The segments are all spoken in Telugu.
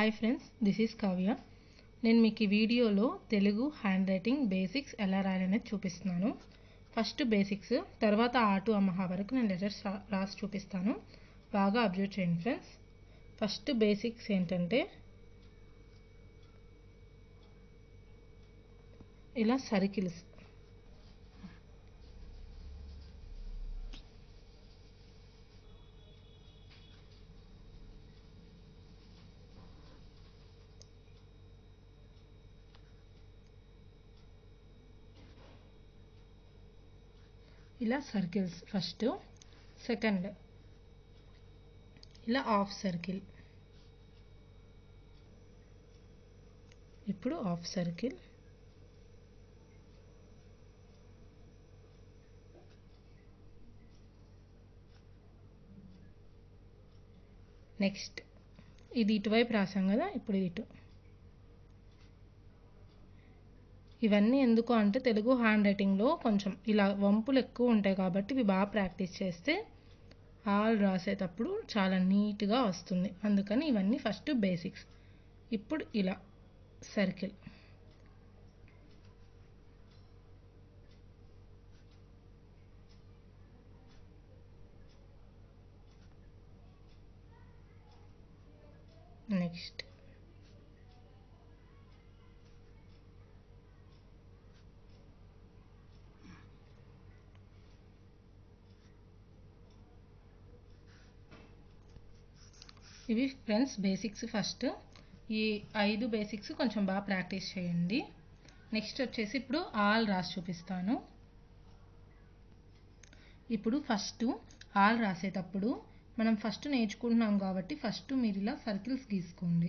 Hi friends this is Kavya నేను మీకు ఈ వీడియోలో తెలుగు హ్యాండ్ రైటింగ్ బేసిక్స్ ఎలా రాయాలనేది చూపిస్తున్నాను ఫస్ట్ బేసిక్స్ తర్వాత ఆటు అమ్మహా వరకు నేను లెటర్స్ రా- రాసి చూపిస్తాను బాగా అబ్జర్వ్ చేయండి ఫ్రెండ్స్ ఫస్ట్ బేసిక్స్ ఏంటంటే ఇలా సర్కిల్స్ ఇలా సర్కిల్స్ ఫస్ట్ సెకండ్ ఇలా హాఫ్ సర్కిల్ ఇప్పుడు హాఫ్ సర్కిల్ నెక్స్ట్ ఇది ఇటువైపు రాసాం కదా ఇప్పుడు ఇది ఇటు ఇవన్నీ ఎందుకు అంటే తెలుగు హ్యాండ్ రైటింగ్లో కొంచెం ఇలా వంపులు ఎక్కువ ఉంటాయి కాబట్టి ఇవి బాగా ప్రాక్టీస్ చేస్తే ఆల్ రాసేటప్పుడు చాలా నీట్గా వస్తుంది అందుకని ఇవన్నీ ఫస్ట్ బేసిక్స్ ఇప్పుడు ఇలా సర్కిల్ నెక్స్ట్ ఇవి ఫ్రెండ్స్ బేసిక్స్ ఫస్ట్ ఈ ఐదు బేసిక్స్ కొంచెం బాగా ప్రాక్టీస్ చేయండి నెక్స్ట్ వచ్చేసి ఇప్పుడు ఆల్ రాసి చూపిస్తాను ఇప్పుడు ఫస్ట్ ఆల్ రాసేటప్పుడు మనం ఫస్ట్ నేర్చుకుంటున్నాం కాబట్టి ఫస్ట్ మీరు ఇలా సర్కిల్స్ గీసుకోండి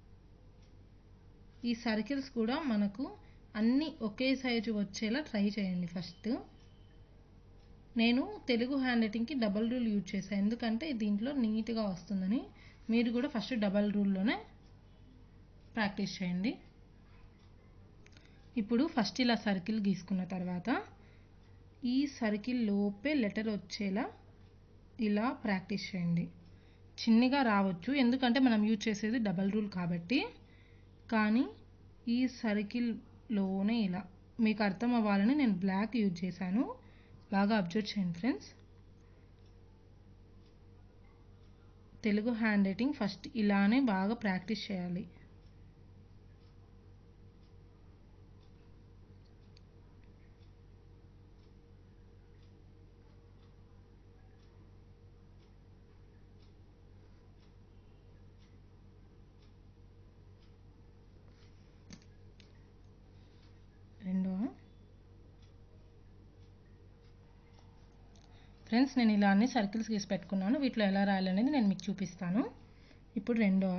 ఈ సర్కిల్స్ కూడా మనకు అన్నీ ఒకే సైజు వచ్చేలా ట్రై చేయండి ఫస్ట్ నేను తెలుగు హ్యాండ్ రైటింగ్కి డబల్ రూల్ యూజ్ చేశాను ఎందుకంటే దీంట్లో నీట్గా వస్తుందని మీరు కూడా ఫస్ట్ డబల్ రూల్లోనే ప్రాక్టీస్ చేయండి ఇప్పుడు ఫస్ట్ ఇలా సర్కిల్ గీసుకున్న తర్వాత ఈ సర్కిల్ లోపే లెటర్ వచ్చేలా ఇలా ప్రాక్టీస్ చేయండి చిన్నగా రావచ్చు ఎందుకంటే మనం యూజ్ చేసేది డబల్ రూల్ కాబట్టి కానీ ఈ సర్కిల్లోనే ఇలా మీకు అర్థం అవ్వాలని నేను బ్లాక్ యూజ్ చేశాను బాగా అబ్జర్వ్ చేయండి friends Telugu hand writing first ఇలానే బాగా ప్రాక్టీస్ చేయాలి రెండో ఫ్రెండ్స్ నేను ఇలా అన్ని సర్కిల్స్ గీసి పెట్టుకున్నాను వీటిలో ఎలా రాయాలనేది నేను మీకు చూపిస్తాను ఇప్పుడు రెండో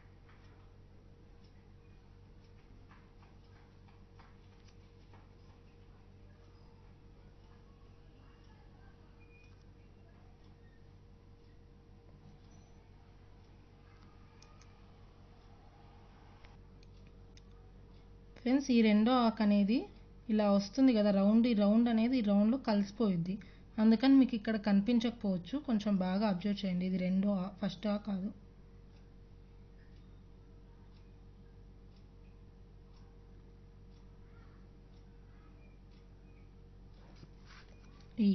ఫ్రెండ్స్ ఈ రెండో ఆక్ అనేది ఇలా వస్తుంది కదా రౌండ్ ఈ రౌండ్ అనేది ఈ రౌండ్లో కలిసిపోయిద్ది అందుకని మీకు ఇక్కడ కనిపించకపోవచ్చు కొంచెం బాగా అబ్జర్వ్ చేయండి ఇది రెండో ఆ ఫస్ట్ ఆ కాదు ఈ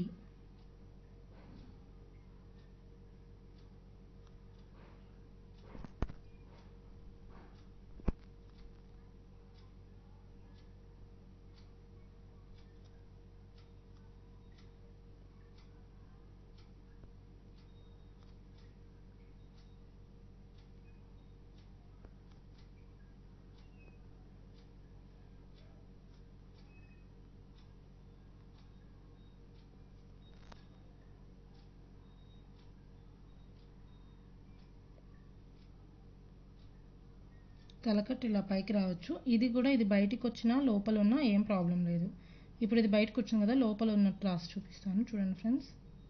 తలకట్టు ఇలా పైకి రావచ్చు ఇది కూడా ఇది బయటికి వచ్చినా లోపల ఉన్నా ఏం ప్రాబ్లం లేదు ఇప్పుడు ఇది బయటకు వచ్చింది కదా లోపల ఉన్నట్టు రాసి చూపిస్తాను చూడండి ఫ్రెండ్స్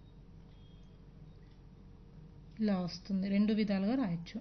ఇలా వస్తుంది రెండు విధాలుగా రాయొచ్చు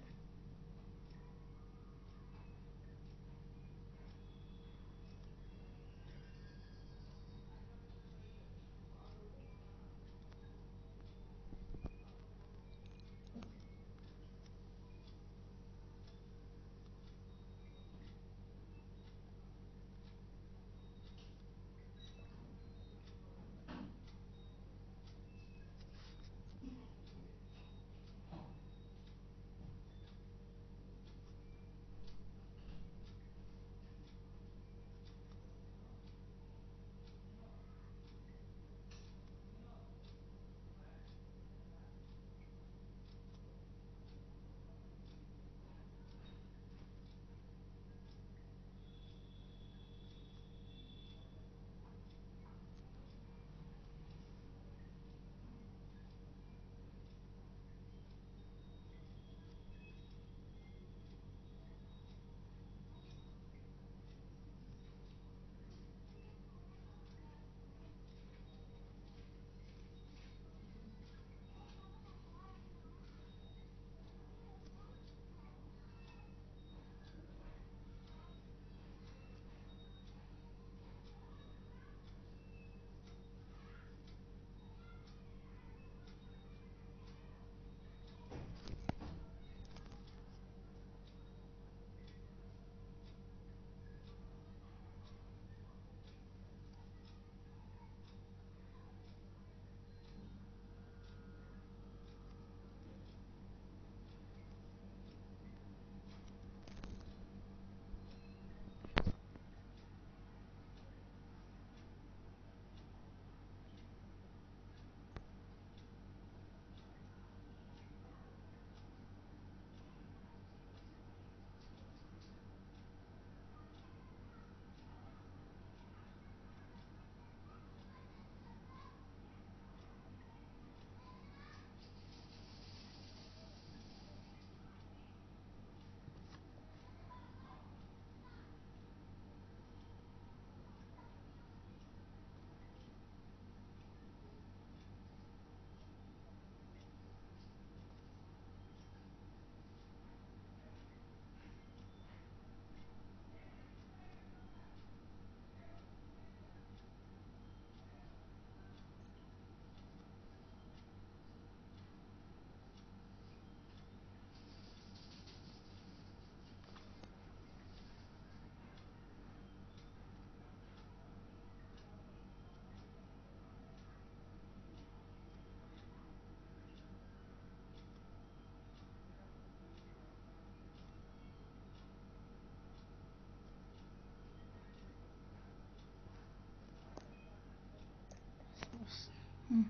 మ్.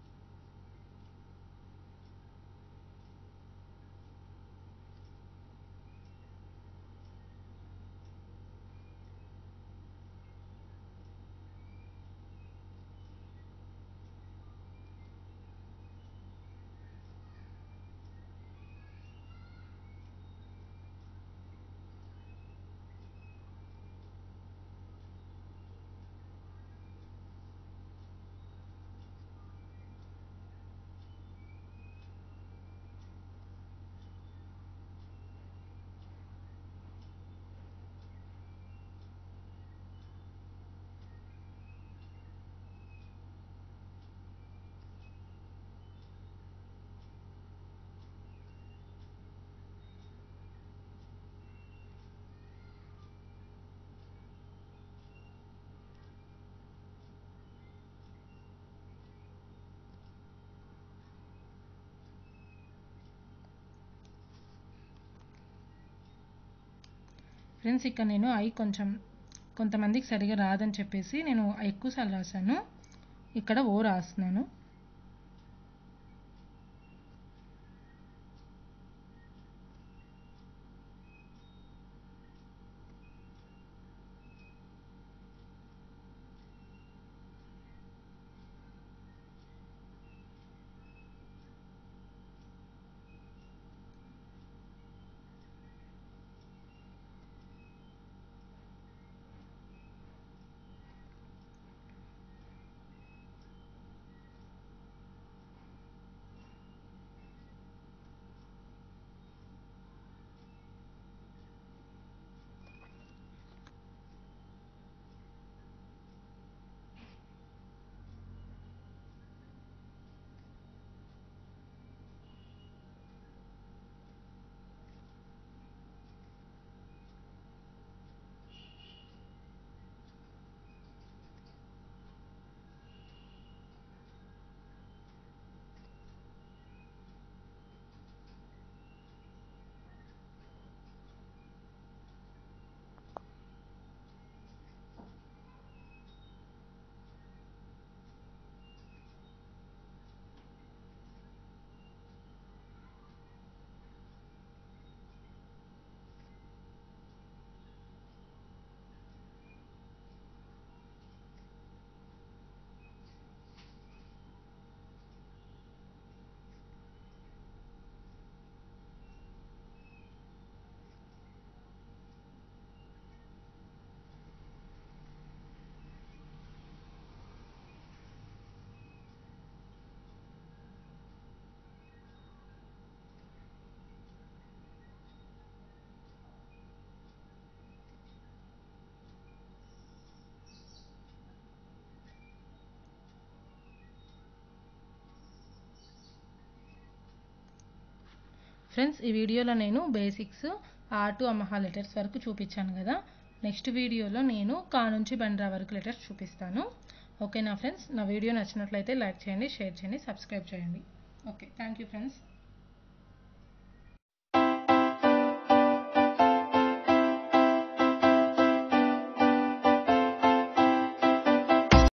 ఫ్రెండ్స్ ఇక్కడ నేను ఐ కొంచెం కొంతమందికి సరిగా రాదని చెప్పేసి నేను ఎక్కువసార్లు రాశాను ఇక్కడ ఓ రాస్తున్నాను ఫ్రెండ్స్ ఈ వీడియోలో నేను బేసిక్స్ ఆ టు అమహా లెటర్స్ వరకు చూపించాను కదా నెక్స్ట్ వీడియోలో నేను కా నుంచి బండ్రా వరకు లెటర్స్ చూపిస్తాను ఓకేనా ఫ్రెండ్స్ నా వీడియో నచ్చినట్లయితే లైక్ చేయండి షేర్ చేయండి సబ్స్క్రైబ్ చేయండి ఓకే థ్యాంక్ యూ ఫ్రెండ్స్